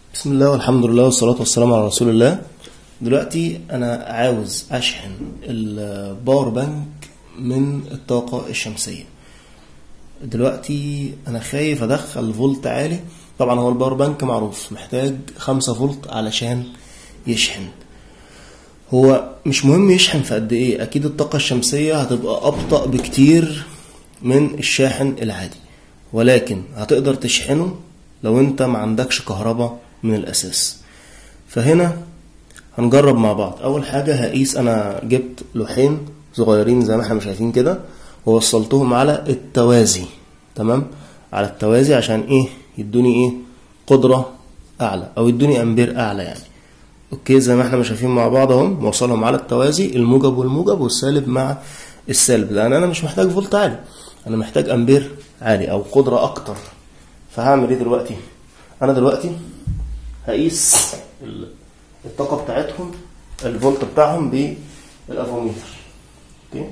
بسم الله والحمد لله والصلاة والسلام على رسول الله دلوقتي أنا عاوز أشحن الباور بانك من الطاقة الشمسية دلوقتي أنا خايف أدخل فولت عالي طبعا هو الباور بانك معروف محتاج خمسة فولت علشان يشحن هو مش مهم يشحن في قد ايه اكيد الطاقة الشمسية هتبقى ابطأ بكتير من الشاحن العادي ولكن هتقدر تشحنه لو انت ما عندكش كهرباء من الاساس فهنا هنجرب مع بعض اول حاجة هقيس انا جبت لوحين صغيرين زي ما احنا شايفين كده ووصلتهم على التوازي تمام على التوازي عشان ايه يدوني ايه قدرة اعلى او يدوني امبير اعلى يعني اوكي زي ما احنا شايفين مع بعض اهو موصلهم على التوازي الموجب والموجب والسالب مع السالب لان انا مش محتاج فولت عالي انا محتاج امبير عالي او قدرة اكتر فهعمل ايه دلوقتي انا دلوقتي هقيس الطاقة بتاعتهم الفولت بتاعهم بالافوميتر اوكي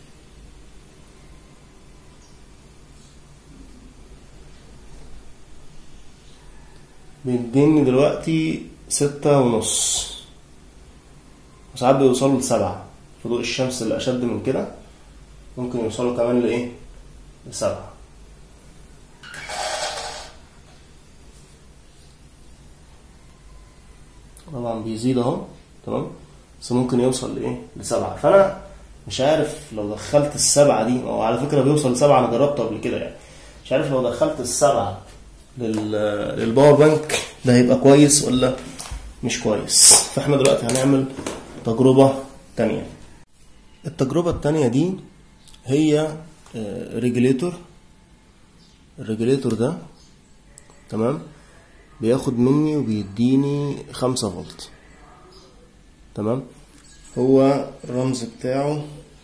بيديني دلوقتي ستة ونص وساعات بيوصلوا لسبعة في ضوء الشمس اللي أشد من كده ممكن يوصلوا كمان لإيه؟ لسبعة طبعا بيزيد اهو تمام بس ممكن يوصل لإيه؟ لسبعة فأنا مش عارف لو دخلت السبعة دي هو على فكرة بيوصل لسبعة أنا جربته قبل كده يعني مش عارف لو دخلت السبعة لل... للباور بانك ده هيبقى كويس ولا مش كويس فاحنا دلوقتي هنعمل تجربة تانية التجربة التانية دي هي ريجليتور الريجليتور ده تمام بياخد مني وبيديني خمسة فولت تمام هو الرمز بتاعه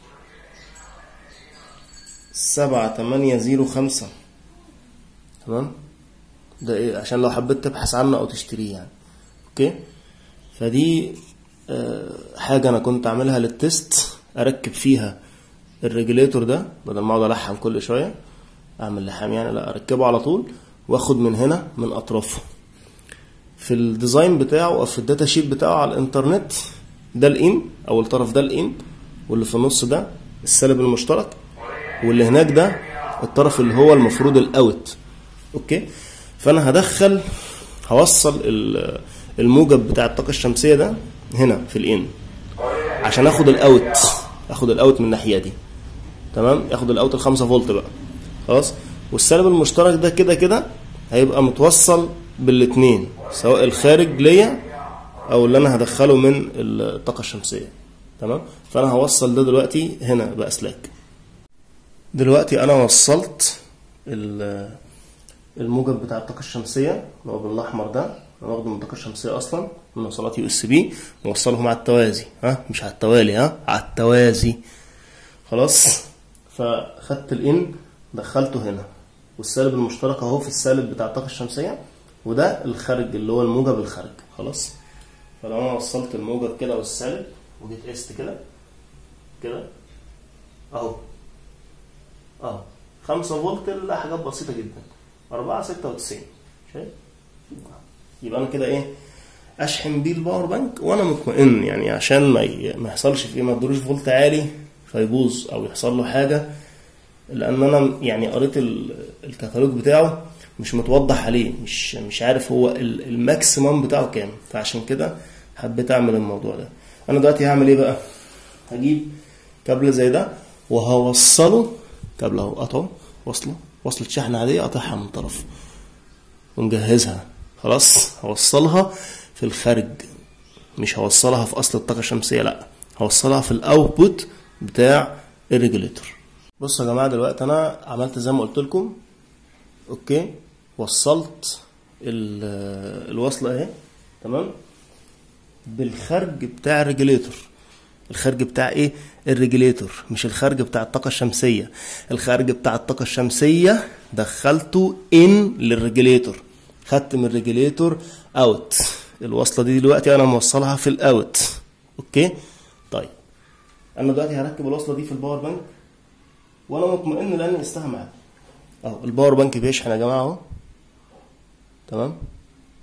سبعة تمانية زيرو خمسة تمام ده ايه عشان لو حبيت تبحث عنه او تشتريه يعني اوكي فدي آه حاجه انا كنت عاملها للتست اركب فيها الريجليتور ده بدل ما اقعد الحم كل شويه اعمل لحام يعني لا اركبه على طول واخد من هنا من اطرافه في الديزاين بتاعه او في الداتا شيت بتاعه على الانترنت ده الان او الطرف ده الان واللي في النص ده السالب المشترك واللي هناك ده الطرف اللي هو المفروض الاوت اوكي فانا هدخل هوصل الموجب بتاع الطاقه الشمسيه ده هنا في الان عشان اخد الاوت اخد الاوت من الناحيه دي تمام اخد الاوت ال 5 فولت بقى خلاص والسالب المشترك ده كده كده هيبقى متوصل بالاثنين سواء الخارج ليا او اللي انا هدخله من الطاقه الشمسيه تمام فانا هوصل ده دلوقتي هنا باسلاك دلوقتي انا وصلت الموجب بتاع الطاقة الشمسية اللي هو بالاحمر ده انا واخده من الطاقة الشمسية اصلا من وصلات يو اس بي موصلهم على التوازي ها مش على التوالي ها على التوازي خلاص فخدت الان دخلته هنا والسالب المشترك اهو في السالب بتاع الطاقة الشمسية وده الخارج اللي هو الموجب الخارج خلاص فلو انا وصلت الموجب كده والسالب وجيت قست كده كده اهو اهو 5 فولت لا حاجات بسيطة جدا أربعة ستة وتسعين شايف يبقى أنا كده إيه أشحن بيه الباور بانك وأنا مطمئن يعني عشان ما ي... ما يحصلش فيه ما يدروش فولت عالي فيبوظ أو يحصل له حاجة لأن أنا يعني قريت ال... الكتالوج بتاعه مش متوضح عليه مش مش عارف هو الماكسيمم بتاعه كام فعشان كده حبيت أعمل الموضوع ده أنا دلوقتي هعمل إيه بقى هجيب كابل زي ده وهوصله كابل أهو قطعه وصله وصلة شحن عادية قاطعها من طرف ونجهزها خلاص هوصلها في الخارج مش هوصلها في اصل الطاقة الشمسية لا هوصلها في الاوتبوت بتاع الريجوليتور بصوا يا جماعة دلوقتي انا عملت زي ما قلت لكم اوكي وصلت الوصلة اهي تمام بالخارج بتاع الريجوليتور الخارج بتاع ايه الريجليتور مش الخارج بتاع الطاقة الشمسية الخارج بتاع الطاقة الشمسية دخلته ان للريجليتور خدت من الريجليتور اوت الوصلة دي دلوقتي انا موصلها في الاوت اوكي طيب انا دلوقتي هركب الوصلة دي في الباور بانك وانا مطمئن لان قستها معاك اهو الباور بانك بيشحن يا جماعة اهو تمام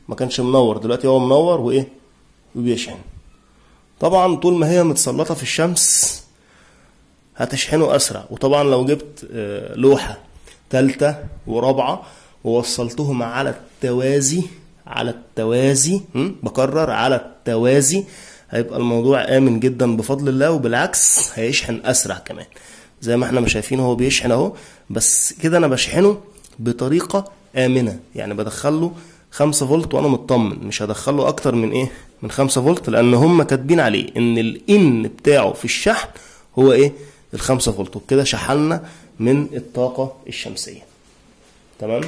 ما كانش منور دلوقتي هو منور وايه وبيشحن طبعا طول ما هي متسلطة في الشمس هتشحنه أسرع وطبعا لو جبت آه، لوحة تالتة ورابعة ووصلتهم على التوازي على التوازي م? بكرر على التوازي هيبقى الموضوع آمن جدا بفضل الله وبالعكس هيشحن أسرع كمان زي ما احنا ما شايفين هو بيشحن اهو بس كده انا بشحنه بطريقة آمنة يعني بدخله 5 فولت وانا مطمن مش هدخله اكتر من ايه من 5 فولت لان هم كاتبين عليه ان الان بتاعه في الشحن هو ايه ال 5 فولت وبكده شحنا من الطاقة الشمسية تمام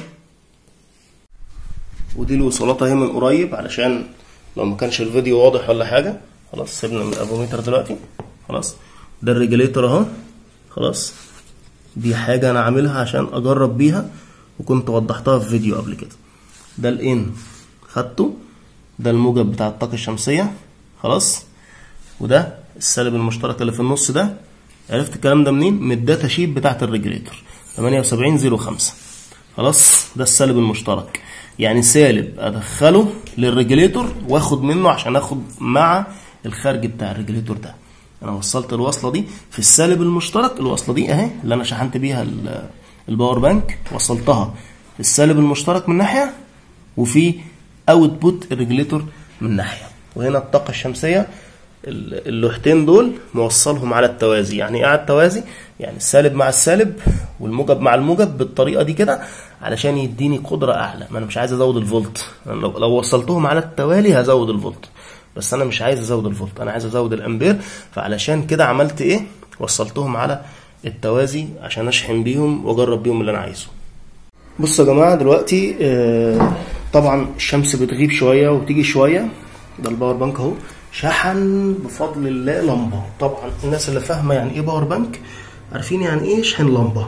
ودي الوصلات اهي من قريب علشان لو ما كانش الفيديو واضح ولا حاجة خلاص سيبنا من الافوميتر دلوقتي خلاص ده الريجليتور اهو خلاص دي حاجة انا عاملها عشان اجرب بيها وكنت وضحتها في فيديو قبل كده ده الان خدته ده الموجب بتاع الطاقة الشمسية خلاص وده السالب المشترك اللي في النص ده عرفت الكلام ده منين؟ من الداتا شيت بتاعت الريجليتور 7805 خلاص ده السالب المشترك يعني سالب ادخله للريجليتور واخد منه عشان اخد مع الخارج بتاع الريجليتور ده انا وصلت الوصله دي في السالب المشترك الوصله دي اهي اللي انا شحنت بيها ال- الباور بانك وصلتها في السالب المشترك من ناحيه وفي اوتبوت الريجليتور من ناحيه وهنا الطاقه الشمسيه ال- اللوحتين دول موصلهم على التوازي يعني ايه على التوازي يعني السالب مع السالب والموجب مع الموجب بالطريقه دي كده علشان يديني قدره اعلى ما انا مش عايز ازود الفولت أنا لو, لو وصلتهم على التوالي هزود الفولت بس انا مش عايز ازود الفولت انا عايز ازود الامبير فعلشان كده عملت ايه وصلتهم على التوازي عشان اشحن بيهم واجرب بيهم اللي انا عايزه بصوا يا جماعه دلوقتي آه، طبعا الشمس بتغيب شويه وتيجي شويه ده الباور بانك اهو شحن بفضل الله لمبه طبعا الناس اللي فاهمه يعني ايه باور بانك عارفين يعني ايه يشحن لمبه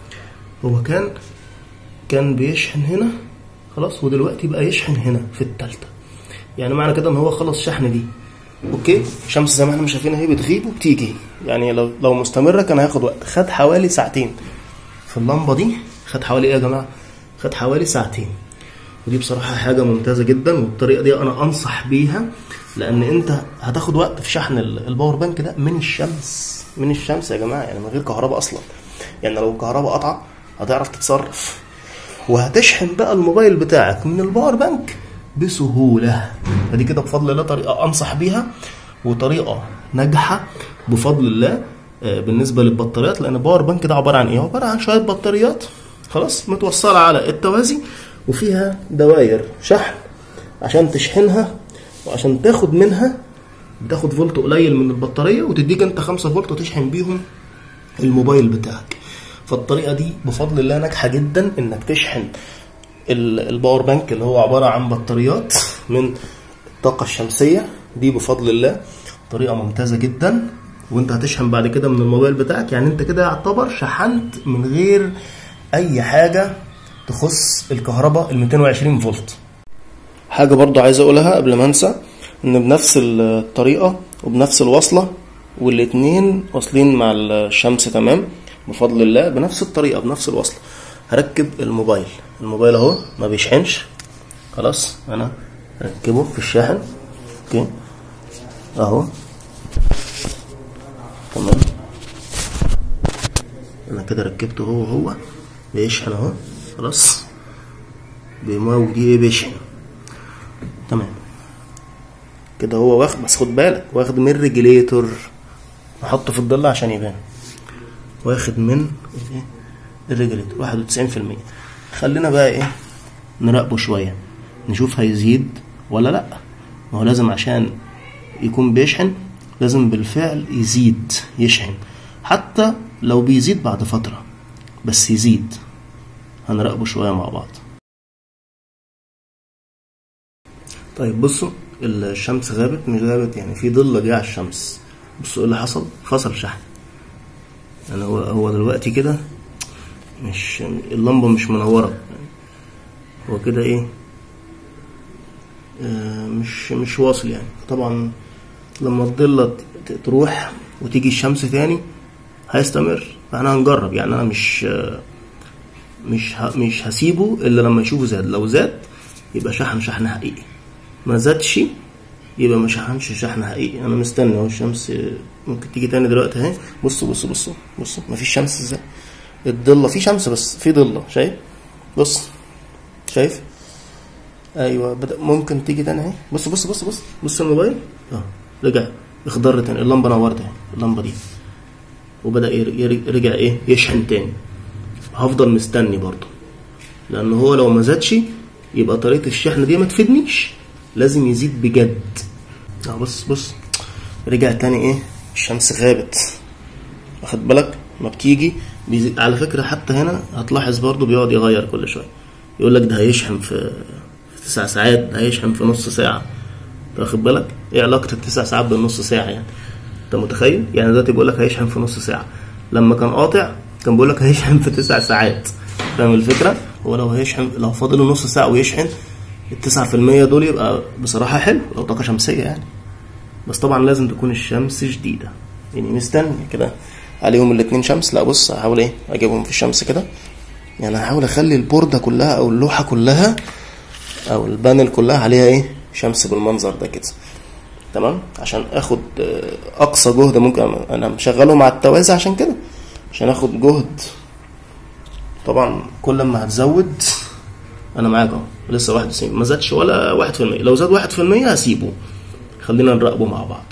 هو كان كان بيشحن هنا خلاص ودلوقتي بقى يشحن هنا في التالتة يعني معنى كده ان هو خلص شحن دي اوكي الشمس زي ما احنا شايفين اهي بتغيب وبتيجي يعني لو لو مستمره كان هياخد وقت خد حوالي ساعتين في اللمبه دي خد حوالي ايه يا جماعه خد حوالي ساعتين ودي بصراحه حاجه ممتازه جدا والطريقه دي انا انصح بيها لان انت هتاخد وقت في شحن ال- الباور بانك ده من الشمس من الشمس يا جماعه يعني من غير كهرباء اصلا يعني لو الكهرباء قطعه هتعرف تتصرف وهتشحن بقى الموبايل بتاعك من الباور بانك بسهوله فدي كده بفضل الله طريقه انصح بيها وطريقه ناجحه بفضل الله آه، بالنسبه للبطاريات لان الباور بانك ده عباره عن ايه عباره عن شويه بطاريات خلاص متوصله على التوازي وفيها دواير شحن عشان تشحنها وعشان تاخد منها بتاخد فولت قليل من البطاريه وتديك انت 5 فولت وتشحن بيهم الموبايل بتاعك فالطريقه دي بفضل الله ناجحه جدا انك تشحن ال- الباور بانك اللي هو عباره عن بطاريات من الطاقه الشمسيه دي بفضل الله طريقه ممتازه جدا وانت هتشحن بعد كده من الموبايل بتاعك يعني انت كده يعتبر شحنت من غير اي حاجه تخص الكهرباء ال 220 فولت حاجة برضو عايز أقولها قبل ما أنسى إن بنفس الطريقة وبنفس الوصلة والاتنين واصلين مع الشمس تمام بفضل الله بنفس الطريقة بنفس الوصلة هركب الموبايل الموبايل أهو ما بيشحنش خلاص أنا هركبه في الشاحن أوكي أهو تمام أنا كده ركبته هو هو بيشحن أهو خلاص بيموج دي إيه بيشحن تمام كده هو واخد بس خد بالك واخد من ريجليتور نحطه في الضلة عشان يبان واخد من الايه الريجليتور واحد وتسعين في المية خلينا بقى ايه نراقبه شوية نشوف هيزيد ولا لأ ما هو لازم عشان يكون بيشحن لازم بالفعل يزيد يشحن حتى لو بيزيد بعد فترة بس يزيد هنراقبه شوية مع بعض طيب بصوا الشمس غابت مش غابت يعني في ظل جه على الشمس بصوا ايه اللي حصل فصل شحن يعني هو هو دلوقتي كده مش اللمبة مش منورة هو كده ايه آه مش مش واصل يعني طبعا لما الضلة ت- تروح وتيجي الشمس تاني هيستمر فاحنا هنجرب يعني انا مش آه مش ه... مش هسيبه الا لما يشوفه زاد لو زاد يبقى شحن شحن حقيقي ما زادش يبقى ما شحنش شحن حقيقي انا مستني اهو الشمس ممكن تيجي تاني دلوقتي اهي بصوا بصوا بصوا بصوا مفيش شمس ازاي الضله في شمس بس في ضله شايف بص شايف ايوه بدأ ممكن تيجي تاني اهي بص بص بص بص بص الموبايل اه رجع اخضر تاني اللمبه نورت اهي اللمبه دي وبدا ير- ير- رجع ايه يشحن تاني هفضل مستني برضه لان هو لو ما زادش يبقى طريقه الشحن دي ما تفيدنيش لازم يزيد بجد اه بص بص رجع تاني ايه الشمس غابت واخد بالك ما بتيجي بيزيد على فكره حتى هنا هتلاحظ برضه بيقعد يغير كل شويه يقول لك ده هيشحن في في تسع ساعات ده هيشحن في نص ساعه أنت واخد بالك ايه علاقه التسع ساعات بالنص ساعه يعني انت متخيل يعني دلوقتي بيقول لك هيشحن في نص ساعه لما كان قاطع كان بيقول لك هيشحن في تسع ساعات فاهم الفكره هو لو هيشحن لو فاضل له نص ساعه ويشحن التسعة في المية دول يبقى بصراحة حلو لو طاقة شمسية يعني بس طبعا لازم تكون الشمس شديدة يعني مستني كده عليهم الاتنين شمس لا بص هحاول ايه اجيبهم في الشمس كده يعني هحاول اخلي البوردة كلها او اللوحة كلها او البانل كلها عليها ايه شمس بالمنظر ده كده تمام عشان اخد آه، اقصى جهد ممكن انا مشغلهم على التوازي عشان كده عشان اخد جهد طبعا كل ما هتزود انا معاك اهو لسه 91 ما زادش ولا 1% لو زاد 1% هسيبه خلينا نراقبه مع بعض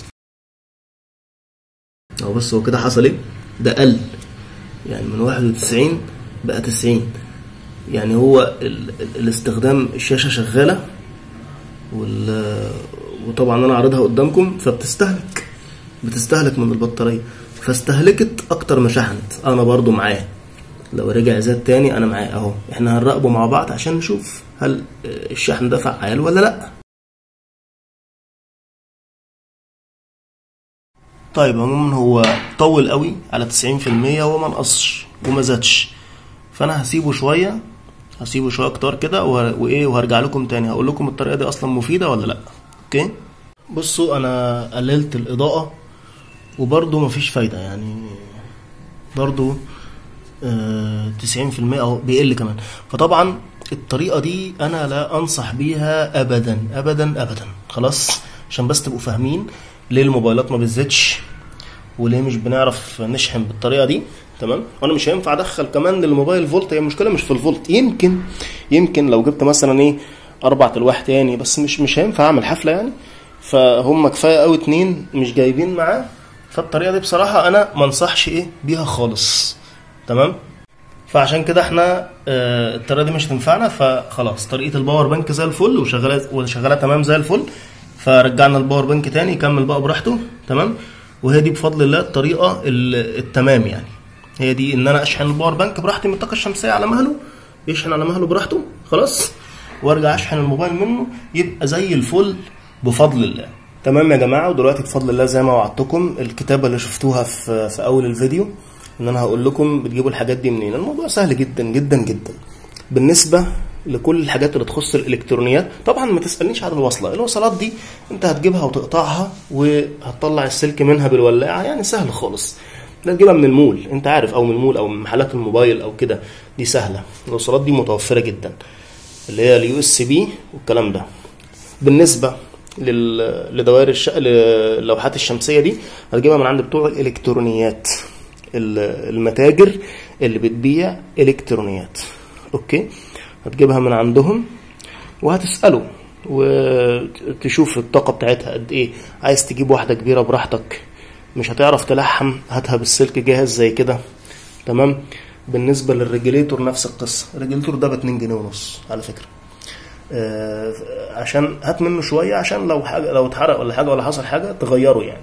اهو بص هو كده حصل ايه ده قل يعني من 91 بقى 90 يعني هو ال... ال- الاستخدام الشاشة شغالة وال... وطبعا انا عارضها قدامكم فبتستهلك بتستهلك من البطارية فاستهلكت اكتر ما شحنت انا برضو معاه لو رجع زاد تاني انا معاه اهو احنا هنراقبه مع بعض عشان نشوف هل الشحن ده فعال ولا لا طيب عموما هو طول قوي على 90% وما نقصش وما زادش فانا هسيبه شويه هسيبه شويه اكتر كده وه- وايه وهرجع لكم تاني هقول لكم الطريقه دي اصلا مفيده ولا لا اوكي بصوا انا قللت الاضاءه وبرضه مفيش فايده يعني برضه آه، 90% او بيقل كمان فطبعا الطريقه دي انا لا انصح بيها ابدا ابدا ابدا خلاص عشان بس تبقوا فاهمين ليه الموبايلات ما بتزيدش وليه مش بنعرف نشحن بالطريقه دي تمام وانا مش هينفع ادخل كمان للموبايل فولت هي المشكله مش في الفولت يمكن يمكن لو جبت مثلا ايه اربع الواح تاني بس مش مش هينفع اعمل حفله يعني فهم كفايه قوي اتنين مش جايبين معاه فالطريقه دي بصراحه انا ما انصحش ايه بيها خالص تمام فعشان كده احنا آه، الطريقه دي مش هتنفعنا فخلاص طريقه الباور بانك زي الفل وشغاله وشغاله تمام زي الفل فرجعنا الباور بانك تاني يكمل بقى براحته تمام وهي دي بفضل الله الطريقه ال- التمام يعني هي دي ان انا اشحن الباور بانك براحتي من الطاقه الشمسيه على مهله يشحن على مهله براحته خلاص وارجع اشحن الموبايل منه يبقى زي الفل بفضل الله تمام يا جماعه ودلوقتي بفضل الله زي ما وعدتكم الكتابه اللي شفتوها في في اول الفيديو ان انا هقول لكم بتجيبوا الحاجات دي منين الموضوع سهل جدا جدا جدا بالنسبه لكل الحاجات اللي تخص الالكترونيات طبعا ما تسالنيش عن الوصله الوصلات دي انت هتجيبها وتقطعها وهتطلع السلك منها بالولاعه يعني سهل خالص لا تجيبها من المول انت عارف او من المول او من محلات الموبايل او كده دي سهله الوصلات دي متوفره جدا اللي هي اليو اس بي والكلام ده بالنسبه لل... لدوائر الش... اللوحات الشمسيه دي هتجيبها من عند بتوع الالكترونيات ال- المتاجر اللي بتبيع الكترونيات اوكي هتجيبها من عندهم وهتساله وتشوف الطاقه بتاعتها قد ايه عايز تجيب واحده كبيره براحتك مش هتعرف تلحم هاتها بالسلك جاهز زي كده تمام بالنسبه للريجليتور نفس القصه الريجليتور ده ب 2 جنيه ونص على فكره آه، عشان هات منه شويه عشان لو حاجه لو اتحرق ولا حاجه ولا حصل حاجه تغيره يعني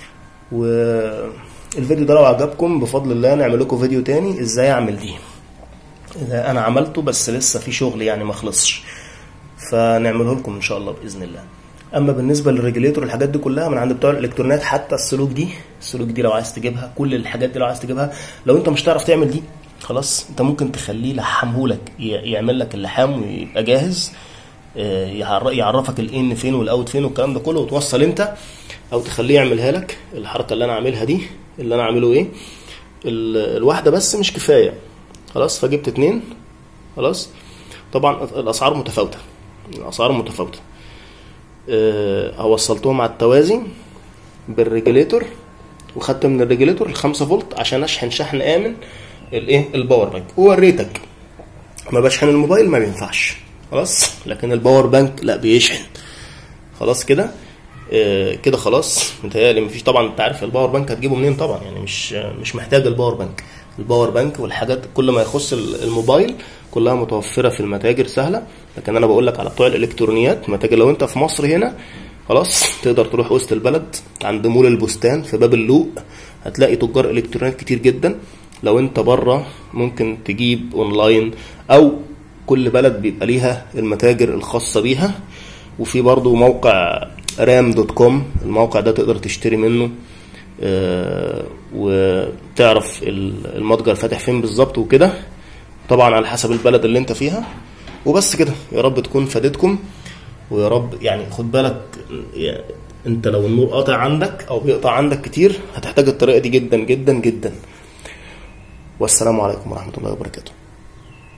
والفيديو ده لو عجبكم بفضل الله نعمل لكم فيديو تاني ازاي اعمل دي اذا انا عملته بس لسه في شغل يعني ما خلصش فنعمله لكم ان شاء الله باذن الله اما بالنسبه للريجليتور الحاجات دي كلها من عند بتوع الالكترونيات حتى السلوك دي السلوك دي لو عايز تجيبها كل الحاجات دي لو عايز تجيبها لو انت مش تعرف تعمل دي خلاص انت ممكن تخليه لحمهولك ي- يعمل لك اللحام ويبقى جاهز آه، يعر- يعرفك الان فين والاوت فين والكلام ده كله وتوصل انت او تخليه يعملها لك الحركه اللي انا عاملها دي اللي انا عامله ايه ال- الواحده بس مش كفايه خلاص فجبت اتنين خلاص طبعا الاسعار متفاوته الاسعار متفاوته آه، وصلتهم على التوازي بالريجليتور وخدت من الريجليتور ال 5 فولت عشان اشحن شحن امن الايه الباور بانك ووريتك ما بشحن الموبايل ما بينفعش خلاص لكن الباور بانك لا بيشحن خلاص كده آه، كده خلاص متهيألي مفيش طبعا انت عارف الباور بانك هتجيبه منين طبعا يعني مش مش محتاج الباور بانك الباور بانك والحاجات كل ما يخص ال- الموبايل كلها متوفره في المتاجر سهله لكن انا بقول لك على بتوع الالكترونيات متاجر لو انت في مصر هنا خلاص تقدر تروح وسط البلد عند مول البستان في باب اللوق هتلاقي تجار الكترونيات كتير جدا لو انت بره ممكن تجيب اونلاين او كل بلد بيبقى ليها المتاجر الخاصه بيها وفي برضو موقع رام دوت كوم الموقع ده تقدر تشتري منه آه، وتعرف ال- المتجر فاتح فين بالظبط وكده طبعا على حسب البلد اللي انت فيها وبس كده يا رب تكون فادتكم ويا رب يعني خد بالك يعني انت لو النور قاطع عندك او بيقطع عندك كتير هتحتاج الطريقه دي جدا جدا جدا والسلام عليكم ورحمه الله وبركاته